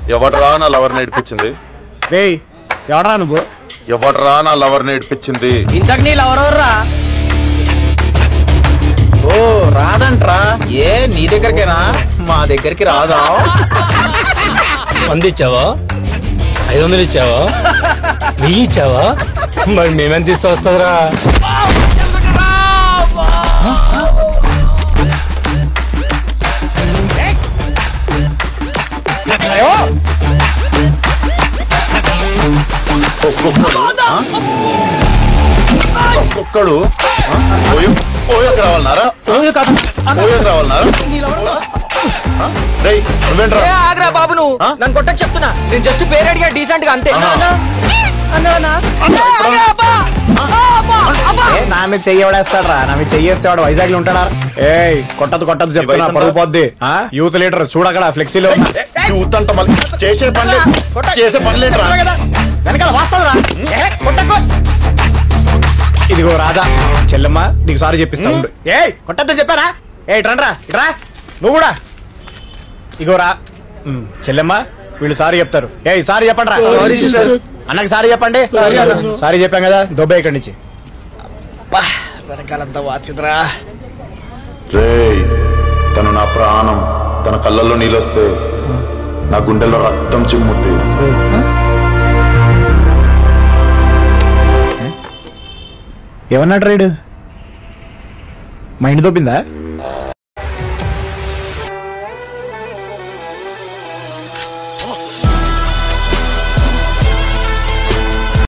ఎవడరా నా లవర్ నేర్పించింది రేయ్ ఎవడరా నువ్వు ఎవడరా నా లవర్ నేర్పించింది ఇంతకు నీళ్ళు ఎవరెవర్రా ఓ రాదంట్రా ఏ నీ దగ్గరికేనా మా దగ్గరికి రాదా వంద ఇచ్చావా ఐదు వందలు ఇచ్చావా వెయ్యి ఇచ్చావా మరి మేమెంత ఇస్తే వస్తుందిరా ఒక్కొక్కడు ఆ? ఒక్కొక్కడు ఆ? ఓయో ఓయోకి రావాలన్నారా ఓయోకి రావాలన్నారా ఆ? రేయ్ నువ్వేంట్రా ఆగ్రా బాబు నువ్వు ఆ? నన్ను కొట్టక చెప్తున్నా నేను జస్ట్ పేరు అడిగా డీసెంట్ గా అంతే ఆహా. ఏ, నా మీద చెయ్యి ఎవడేస్తాడు రా నా మీద చెయ్యేస్తే వాడు వైజాగ్ లో ఉంటాడా ఏయ్ కొట్టదు కొట్టదు చెప్తున్నా వయసు పరుగు ఎంత? పోద్ది ఆ? యూత్ లీడర్ చూడక్కడ ఫ్లెక్సీలో ఉన్న. యూత్ అంట మళ్ళీ చేసే పనులే చేసే పనులేంట్రా వెనకాల వాస్తవరా ఇదిగో రాధా చెల్లెమ్మ నీకు సారీ చెప్పిస్తా ఉండు ఏ కొట్టద్దని చెప్పారా ఏ ఇట్రా ఇట్రా నువ్వు కూడా ఇగో రా ఉమ్, చెల్లెమ్మ వీళ్ళు సారీ చెప్తారు ఏ సారీ చెప్పండి రా అన్నకి సారీ చెప్పండి సారీ చెప్పాం కదా దొబ్బే ఇక్కడి నుంచి వెనకాలంతా వాచిద్రా రేయ్ తను నా ప్రాణం తన కళ్ళల్లో నీళ్ళొస్తే నా గుండెల్లో రక్తం చిమ్ముద్ది ఏమన్నాడు రైడు మైండ్ దొబ్బిందా